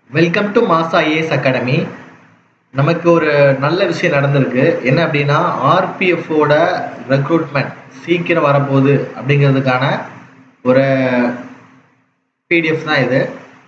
welcome to Maasa IAS academy நமக்கு ஒரு நல்ல விஷயம் நடந்திருக்கு என்ன அப்படின்னா ஆர்பிஎஃப்போட ரெக்ரூட்மெண்ட் சீக்கிரம் வரப்போகுது அப்படிங்கிறதுக்கான ஒரு பிடிஎஃப் தான் இது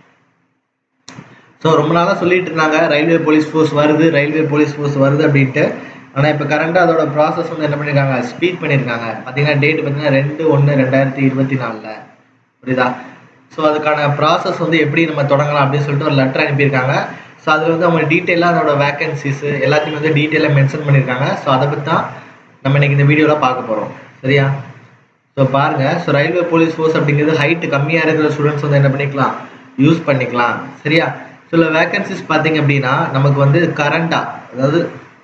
ஸோ ரொம்ப நாளாக சொல்லிட்டு இருந்தாங்க ரயில்வே போலீஸ் ஃபோர்ஸ் வருது ரயில்வே போலீஸ் ஃபோர்ஸ் வருது அப்படின்ட்டு ஆனால் இப்போ கரண்டாக அதோட ப்ராசஸ் வந்து என்ன பண்ணியிருக்காங்க ஸ்பீட் பண்ணியிருக்காங்க பார்த்தீங்கன்னா டேட் பார்த்தீங்கன்னா ரெண்டு ஒன்று ரெண்டாயிரத்தி இருபத்தி நாலில் புரியுதா ஸோ அதுக்கான ப்ராசஸ் வந்து எப்படி நம்ம தொடங்கலாம் அப்படின்னு சொல்லிட்டு ஒரு லெட்டர் அனுப்பியிருக்காங்க ஸோ அதில் வந்து அவங்க டீட்டெயிலாக அதோட வேகன்சிஸு எல்லாத்தையும் வந்து டீட்டெயிலாக மென்ஷன் பண்ணியிருக்காங்க ஸோ அதை பற்றி தான் நம்ம இன்னைக்கு இந்த வீடியோவில் பார்க்க போகிறோம் சரியா ஸோ பாருங்கள் ஸோ ரயில்வே போலீஸ் ஃபோர்ஸ் அப்படிங்கிறது ஹைட்டு கம்மியாக இருக்கிற ஸ்டூடெண்ட்ஸ் வந்து என்ன பண்ணிக்கலாம் யூஸ் பண்ணிக்கலாம் சரியா சில வேகன்சிஸ் பார்த்தீங்க அப்படின்னா நமக்கு வந்து கரண்டாக அதாவது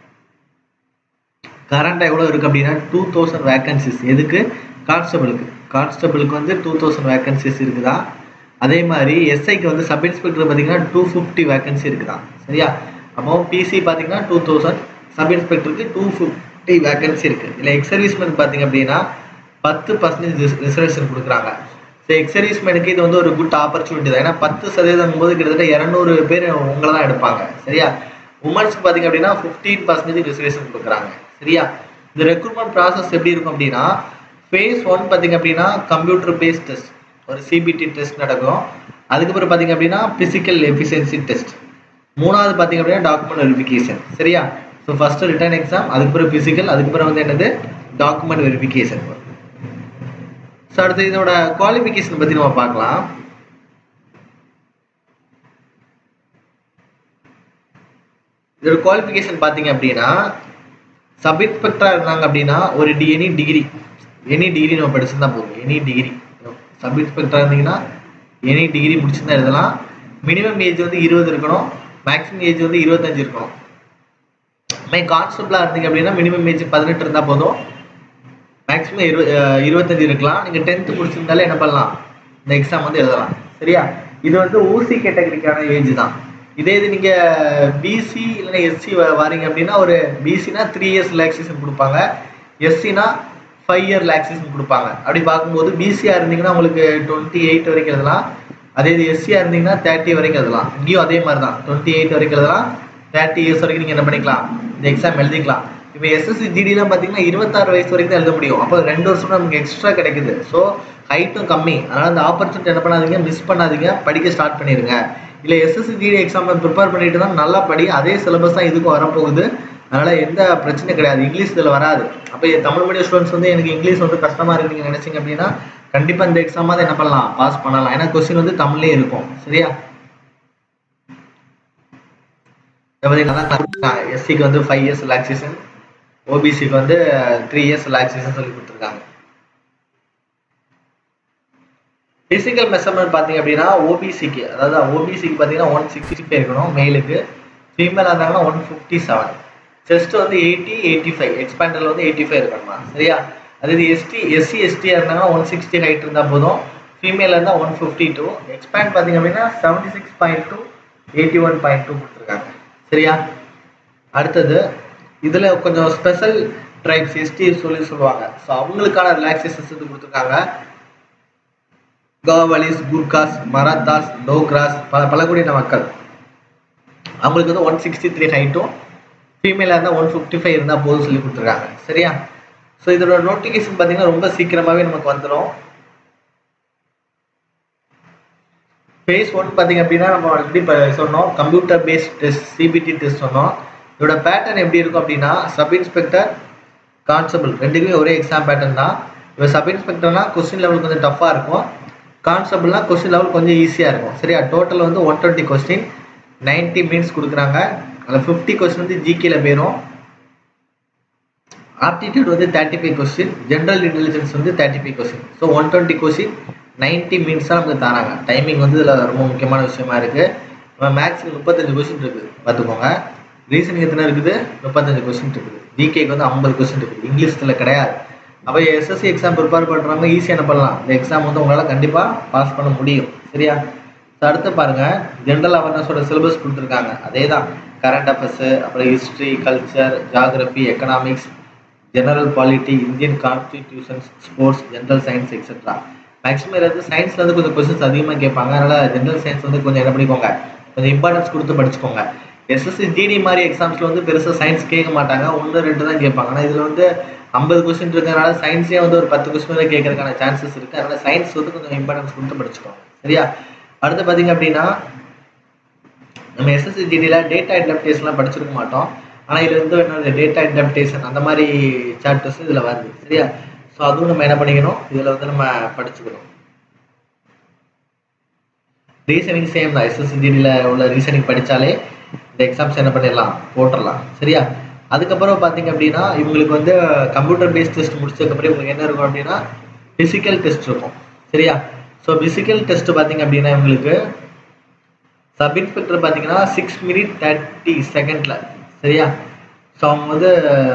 கரண்டாக எவ்வளோ இருக்குது அப்படின்னா டூ தௌசண்ட் வேகன்சிஸ் எதுக்கு கான்ஸ்டபிளுக்கு கான்ஸ்டபிளுக்கு வந்து டூ தௌசண்ட் வேகன்சிஸ் இருக்குதா அதே மாதிரி எஸ்ஐக்கு வந்து சப் இன்ஸ்பெக்டர் பார்த்தீங்கன்னா டூ ஃபிஃப்டி வேகன்சி இருக்குதா சரியா அப்போ பிசி பார்த்தீங்கன்னா டூ தௌசண்ட் சப் இன்ஸ்பெக்டருக்கு டூ ஃபிஃப்டி வேகன்சி இருக்குது இல்லை எக்ஸ் சர்வீஸ்மேன் பார்த்தீங்க அப்படின்னா பத்து பர்சன்டேஜ் ரிசர்வேஷன் கொடுக்குறாங்க ஸோ எக்ஸ் சர்வீஸ்மேனுக்கு இது வந்து ஒரு குட் ஆப்பர்ச்சுனிட்டி தான் ஏன்னா பத்து சதவீதம் போது கிட்டத்தட்ட இரநூறு பேர் உங்களை தான் எடுப்பாங்க சரியா உமன்ஸ்க்கு பார்த்தீங்க அப்படின்னா ஃபிஃப்டீன் பர்சன்டேஜ் ரிசர்வேஷன் கொடுக்குறாங்க சரியா இந்த ரெக்ரூட்மெண்ட் ப்ராசஸ் எப்படி இருக்கும் அப்படின்னா ஃபேஸ் ஒன் பார்த்தீங்க அப்படின்னா கம்ப்யூட்டர் பேஸ்ட் டெஸ்ட் ஒரு சிபிடி டெஸ்ட் நடக்கும் அதுக்கப்புறம் பார்த்தீங்க அப்படின்னா ஃபிசிக்கல் எஃபிஷியன்சி டெஸ்ட் மூணாவது பார்த்தீங்க அப்படின்னா டாக்குமெண்ட் வெரிஃபிகேஷன் சரியா ஸோ ஃபர்ஸ்ட் ரிட்டர்ன் எக்ஸாம் அதுக்கப்புறம் ஃபிசிக்கல் அதுக்கப்புறம் வந்து என்னது டாக்குமெண்ட் வெரிஃபிகேஷன் ஸோ அடுத்து இதோட குவாலிஃபிகேஷன் பற்றி நம்ம பார்க்கலாம் இதோட குவாலிஃபிகேஷன் பார்த்தீங்க அப்படின்னா சப் இன்ஸ்பெக்டராக இருந்தாங்க அப்படின்னா ஒரு டி எனி டிகிரி எனி டிகிரி நம்ம படிச்சிருந்தா போதும் எனி டிகிரி சப் இன்ஸ்பெக்டராக இருந்தீங்கன்னா எனி டிகிரி முடிச்சிருந்தா எழுதலாம் மினிமம் ஏஜ் வந்து இருபது இருக்கணும் மேக்ஸிமம் ஏஜ் வந்து இருபத்தஞ்சு இருக்கணும் மை கான்ஸ்டபிளாக இருந்தீங்க அப்படின்னா மினிமம் ஏஜ் பதினெட்டு இருந்தால் போதும் மேக்ஸிமம் இரு இருபத்தஞ்சு இருக்கலாம் நீங்கள் டென்த்து முடிச்சிருந்தாலே என்ன பண்ணலாம் இந்த எக்ஸாம் வந்து எழுதலாம் சரியா இது வந்து ஊசி கேட்டகரிக்கான ஏஜ் தான் இதே இது நீங்கள் பிசி இல்லைன்னா எஸ்சி வரீங்க அப்படின்னா ஒரு பிசினா த்ரீ இயர்ஸ் ரிலாக்ஸேஷன் கொடுப்பாங்க எஸ்சினா ஃபைவ் இயர் ரிலாக்ஸேஷன் கொடுப்பாங்க அப்படி பார்க்கும்போது பிசியாக இருந்தீங்கன்னா உங்களுக்கு டுவெண்ட்டி எயிட் வரைக்கும் எழுதலாம் அதே இது எஸ்சியாக இருந்தீங்கன்னா தேர்ட்டி வரைக்கும் எழுதலாம் இங்கேயும் அதே மாதிரி தான் டுவெண்ட்டி எயிட் வரைக்கும் எழுதலாம் தேர்ட்டி இயர்ஸ் வரைக்கும் நீங்கள் என்ன பண்ணிக்கலாம் இந்த எக்ஸாம் எழுதிக்கலாம் இப்போ எஸ்எஸ்சி ஜிடிலாம் பார்த்தீங்கன்னா இருபத்தாறு வயசு வரைக்கும் தான் எழுத முடியும் அப்போ ரெண்டு வருஷம் நமக்கு எக்ஸ்ட்ரா கிடைக்குது ஸோ ஹைட்டும் கம்மி அதனால் அந்த ஆப்பர்ச்சுனிட்டி என்ன பண்ணாதீங்க மிஸ் பண்ணாதீங்க படிக்க ஸ்டார்ட் பண்ணிடுங்க இல்லை எஸ்எஸ்சி ஜிடி எக்ஸாம் ப்ரிப்பேர் பண்ணிட்டு தான் நல்லா படி அதே சிலபஸ் தான் இதுக்கும் வரப்போகுது அதனால் எந்த பிரச்சனையும் கிடையாது இங்கிலீஷ் இதில் வராது அப்போ தமிழ் மீடியம் ஸ்டூடெண்ட்ஸ் வந்து எனக்கு இங்கிலீஷ் வந்து கஷ்டமாக இருக்கு நீங்கள் நினச்சிங்க அப்படின்னா கண்டிப்பாக இந்த எக்ஸாமாவது என்ன பண்ணலாம் பாஸ் பண்ணலாம் ஏன்னா கொஸ்டின் வந்து தமிழ்லேயே இருக்கும் சரியா எஸ்சிக்கு வந்து ஃபைவ் இயர்ஸ் ரிலாக்ஸேஷன் ஓபிசிக்கு வந்து த்ரீ இயர்ஸ் ரிலாக்ஸேஷன் சொல்லி கொடுத்துருக்காங்க பிசிக்கல் மெஷர்மெண்ட் பார்த்தீங்க அப்படின்னா ஓபிசிக்கு அதாவது ஓபிசிக்கு பார்த்தீங்கன்னா ஒன் சிக்ஸ்டி ஃபைவ் இருக்கணும் மேலுக்கு ஃபீமேலாக இருந்தாங்கன்னா ஒன் ஃபிஃப்டி செவன் செஸ்ட் வந்து எயிட்டி எயிட்டி ஃபைவ் எக்ஸ்பேண்டரில் வந்து எயிட்டி ஃபைவ் இருக்கணுமா சரியா அது எஸ்டி எஸ்சி எஸ்டியாக இருந்தாங்கன்னா ஒன் சிக்ஸ்டி ஹைட் இருந்தால் போதும் ஃபீமேலாக இருந்தால் ஒன் ஃபிஃப்டி டூ எக்ஸ்பேண்ட் பார்த்தீங்க அப்படின்னா seventy six point two eighty one point two கொடுத்துருக்காங்க சரியா அடுத்தது இதில் கொஞ்சம் ஸ்பெஷல் ட்ரைப்ஸ் எஸ்டி சொல்லி சொல்லுவாங்க ஸோ அவங்களுக்கான ரிலாக்ஸேஷன்ஸ் வந்து கொடுத்துருக்காங்க கோவாலிஸ் குர்காஸ் மராத்தாஸ் டோக்ராஸ் பல பழங்குடியின மக்கள் அவங்களுக்கு வந்து ஒன் சிக்ஸ்டி த்ரீ ஹைட்டும் ஃபீமேலாக இருந்தால் ஒன் ஃபிஃப்டி ஃபைவ் இருந்தால் போதும் சொல்லி கொடுத்துருக்காங்க சரியா ஸோ இதோட நோட்டிஃபிகேஷன் பார்த்தீங்கன்னா ரொம்ப சீக்கிரமாகவே நமக்கு வந்துடும் ஃபேஸ் ஒன் பார்த்தீங்க அப்படின்னா நம்ம ஆல்ரெடி இப்போ சொன்னோம் computer based test CBT test சொன்னோம் இதோட பேட்டர்ன் எப்படி இருக்கும் அப்படின்னா சப் இன்ஸ்பெக்டர் கான்ஸ்டபிள் ரெண்டுக்குமே ஒரே எக்ஸாம் பேட்டர்ன் தான் இப்போ சப் இன்ஸ்பெக்டர்னா கொஸ்டின் லெவல் கொஞ்சம் டஃப்பாக இருக்கும் கான்ஸ்டபிள்னா கொஸ்டின் லெவல் கொஞ்சம் ஈஸியாக இருக்கும் சரியா டோட்டல் வந்து one twenty question ninety minutes கொடுக்குறாங்க அதில் ஃபிஃப்டி கொஸ்டின் வந்து ஜிகேல போயிடும் ஆப்டிடியூட் வந்து thirty five question general intelligence வந்து thirty five question so one twenty question ninety மினிட்ஸாக நமக்கு தராங்க டைமிங் வந்து இதில் ரொம்ப முக்கியமான விஷயமா இருக்குது நம்ம மேக்ஸுக்கு முப்பத்தஞ்சு கொஸ்டின் இருக்குது பார்த்துக்கோங்க ரீசனிங் எத்தனை இருக்குது முப்பத்தஞ்சு கொஸ்டின் இருக்குது ஜிகேக்கு வந்து ஐம்பது கொஸ்டின் இருக்குது இங்கிலீஷில் கிடையாது அப்போ எஸ்எஸ்சி எக்ஸாம் ப்ரிப்பேர் பண்ணுறவங்க ஈஸியாக என்ன பண்ணலாம் இந்த எக்ஸாம் வந்து உங்களால் கண்டிப்பாக பாஸ் பண்ண முடியும் சரியா ஸோ அடுத்து பாருங்கள் ஜென்ரல் அவேர்னஸோட சிலபஸ் கொடுத்துருக்காங்க அதே தான் கரண்ட் அஃபேர்ஸு அப்புறம் history culture geography economics general polity Indian constitutions sports general science etcetera maximum வந்து சயின்ஸ்ல வந்து கொஞ்சம் கொஸ்டின்ஸ் அதிகமாக கேட்பாங்க அதனால ஜென்ரல் சயின்ஸ் வந்து கொஞ்சம் என்ன பண்ணிக்கோங்க கொஞ்சம் இம்பார்ட்டன்ஸ் கொடுத்து படிச்சுக்கோங்க எஸ்எஸ்சி ஜிடி மாதிரி எக்ஸாம்ஸ்ல வந்து பெருசாக சயின்ஸ் கேட்க மாட்டாங்க ஒன்று ரெண்டு தான் கேட்பாங்க ஆனால் இதில் வந்து ஐம்பது கொஸ்டின் இருக்கிறதுனால சயின்ஸே வந்து ஒரு பத்து கொஸ்டின் வரை கேட்கறதுக்கான சான்சஸ் இருக்கு அதனால சயின்ஸ் வந்து கொஞ்சம் இம்பார்ட்டன்ஸ் கொடுத்து படிச்சுக்கோங்க சரியா அடுத்து பார்த்தீங்க அப்படின்னா நம்ம எஸ்எஸ்சி ஜிடியில் டேட்டா இன்டர்பிரேஷன்லாம் படிச்சிருக்க மாட்டோம் ஆனால் இதில் வந்து என்னது டேட்டா இன்டர்பிரேஷன் அந்த மாதிரி சாப்டர்ஸ் இதில் வருது சரியா ஸோ அதுவும் நம்ம என்ன பண்ணிக்கணும் இதில் வந்து நம்ம படிச்சுக்கணும் ரீசனிங் சேம் தான் எஸ்எஸ்சி ஜிடியில் உள்ள ரீசனிங் படித்தாலே இந்த எக்ஸாம்ஸ் என்ன பண்ணிடலாம் போட்டுடலாம் சரியா அதுக்கப்புறம் பார்த்தீங்க அப்படின்னா இவங்களுக்கு வந்து கம்ப்யூட்டர் பேஸ்ட் டெஸ்ட் முடிச்சதுக்கப்புறம் இவங்களுக்கு என்ன இருக்கும் அப்படின்னா ஃபிசிக்கல் டெஸ்ட் இருக்கும் சரியா ஸோ ஃபிசிக்கல் டெஸ்ட் பார்த்தீங்க அப்படின்னா இவங்களுக்கு சப் இன்ஸ்பெக்டர் பார்த்தீங்கன்னா சிக்ஸ் மினிட் தேர்ட்டி செகண்டில் சரியா ஸோ அவங்க வந்து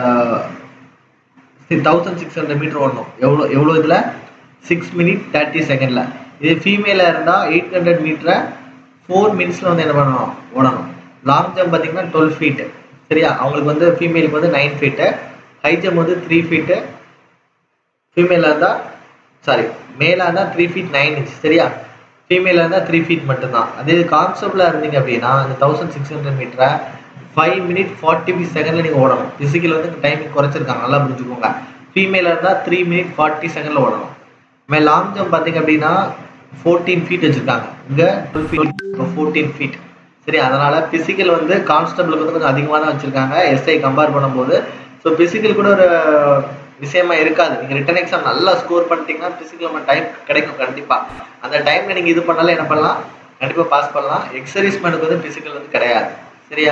தௌசண்ட் சிக்ஸ் ஹண்ட்ரட் மீட்டர் ஓடணும் எவ்வளோ எவ்வளோ இதில் சிக்ஸ் மினிட் தேர்ட்டி செகண்டில் இது ஃபீமேலாக இருந்தால் எயிட் ஹண்ட்ரட் மீட்டரை ஃபோர் மினிட்ஸில் வந்து என்ன பண்ணணும் ஓடணும் லாங் ஜம்ப் பார்த்தீங்கன்னா டுவெல் ஃபீட்டு சரியா அவங்களுக்கு வந்து ஃபீமேலுக்கு வந்து நைன் ஃபீட்டு ஹை ஜம்ப் வந்து த்ரீ ஃபீட்டு ஃபீமேலாக இருந்தால் சாரி மேலாக இருந்தால் த்ரீ ஃபீட் நைன் இன்ச் சரியா ஃபீமேலாக இருந்தால் த்ரீ ஃபீட் மட்டும்தான் அதே கான்ஸ்டபிளாக இருந்தீங்க அப்படின்னா அந்த தௌசண்ட் சிக்ஸ் ஹண்ட்ரட் மீட்டரை ஃபைவ் மினிட் ஃபார்ட்டி ஃபைவ் செகண்டில் நீங்கள் ஓடணும் ஃபிசிக்கல் வந்து டைமிங் குறைச்சிருக்காங்க நல்லா புரிஞ்சுக்கோங்க ஃபீமேலாக இருந்தால் த்ரீ மினிட் ஃபார்ட்டி செகண்டில் ஓடணும் மே லாங் ஜம்ப் பார்த்தீங்க அப்படின்னா ஃபோர்டீன் ஃபீட் வச்சுருக்காங்க இங்கே டுவெல் ஃபீட் ஃபோர்டீன் ஃபீட் சரி அதனால பிசிக்கல் வந்து கான்ஸ்டபிளுக்கு வந்து கொஞ்சம் அதிகமாக தான் வச்சிருக்காங்க எஸ்ஐ கம்பேர் பண்ணும்போது ஸோ பிசிக்கல் கூட ஒரு விஷயமா இருக்காது நீங்க ரிட்டன் எக்ஸாம் நல்லா ஸ்கோர் பண்ணிட்டீங்கன்னா பிசிக்கல் நம்ம டைம் கிடைக்கும் கண்டிப்பா அந்த டைம்ல நீங்க இது பண்ணாலும் என்ன பண்ணலாம் கண்டிப்பா பாஸ் பண்ணலாம் எக்ஸர்வீஸ்மெண்ட்டுக்கு வந்து பிசிக்கல் வந்து கிடையாது சரியா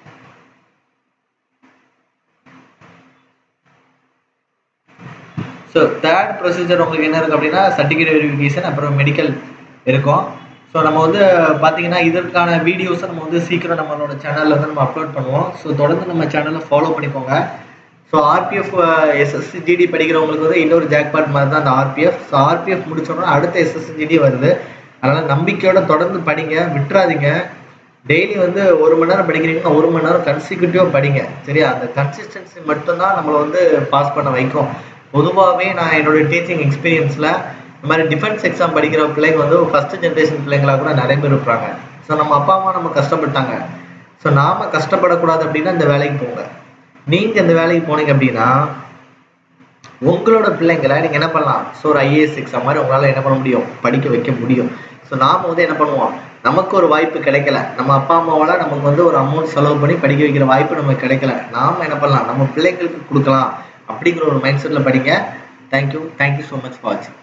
ஸோ தேர்ட் ப்ரொசீஜர் உங்களுக்கு என்ன இருக்கு அப்படின்னா சர்டிஃபிகேட் வெரிஃபிகேஷன் அப்புறம் மெடிக்கல் இருக்கும் ஸோ நம்ம வந்து பார்த்தீங்கன்னா இதற்கான வீடியோஸை நம்ம வந்து சீக்கிரம் நம்மளோட சேனலில் வந்து நம்ம அப்லோட் பண்ணுவோம் ஸோ தொடர்ந்து நம்ம சேனலை ஃபாலோ பண்ணிக்கோங்க ஸோ ஆர்பிஎஃப் எஸ்எஸ்சி ஜிடி படிக்கிறவங்களுக்கு வந்து இன்னொரு ஜாக்பாட் மாதிரி தான் அந்த ஆர்பிஎஃப் ஸோ ஆர்பிஎஃப் முடிச்சோன்னா அடுத்த எஸ்எஸ்சி ஜிடி வருது அதனால் நம்பிக்கையோட தொடர்ந்து படிங்க விட்டுறாதீங்க டெய்லி வந்து ஒரு மணி நேரம் படிக்கிறீங்கன்னா ஒரு மணி நேரம் கன்சிக்யூட்டிவாக படிங்க சரியா அந்த கன்சிஸ்டன்சி மட்டும்தான் நம்மளை வந்து பாஸ் பண்ண வைக்கும் பொதுவாகவே நான் என்னோட டீச்சிங் எக்ஸ்பீரியன்ஸில் இந்த மாதிரி டிஃபென்ஸ் எக்ஸாம் படிக்கிற பிள்ளைங்க வந்து ஃபர்ஸ்ட் ஜென்ரேஷன் பிள்ளைங்களா கூட நிறைய பேர் இருப்பாங்க ஸோ நம்ம அப்பா அம்மா நம்ம கஷ்டப்பட்டாங்க ஸோ நாம கஷ்டப்படக்கூடாது அப்படின்னா இந்த வேலைக்கு போங்க நீங்க இந்த வேலைக்கு போனீங்க அப்படின்னா உங்களோட பிள்ளைங்களை நீங்க என்ன பண்ணலாம் ஸோ ஒரு ஐஏஎஸ் எக்ஸாம் மாதிரி உங்களால என்ன பண்ண முடியும் படிக்க வைக்க முடியும் ஸோ நாம வந்து என்ன பண்ணுவோம் நமக்கு ஒரு வாய்ப்பு கிடைக்கல நம்ம அப்பா அம்மாவால நமக்கு வந்து ஒரு அமௌண்ட் செலவு பண்ணி படிக்க வைக்கிற வாய்ப்பு நமக்கு கிடைக்கல நாம என்ன பண்ணலாம் நம்ம பிள்ளைங்களுக்கு கொடுக்கலாம் அப்படிங்கிற ஒரு மைண்ட் செட்ல படிங்க thank you thank you so much for வாட்சிங்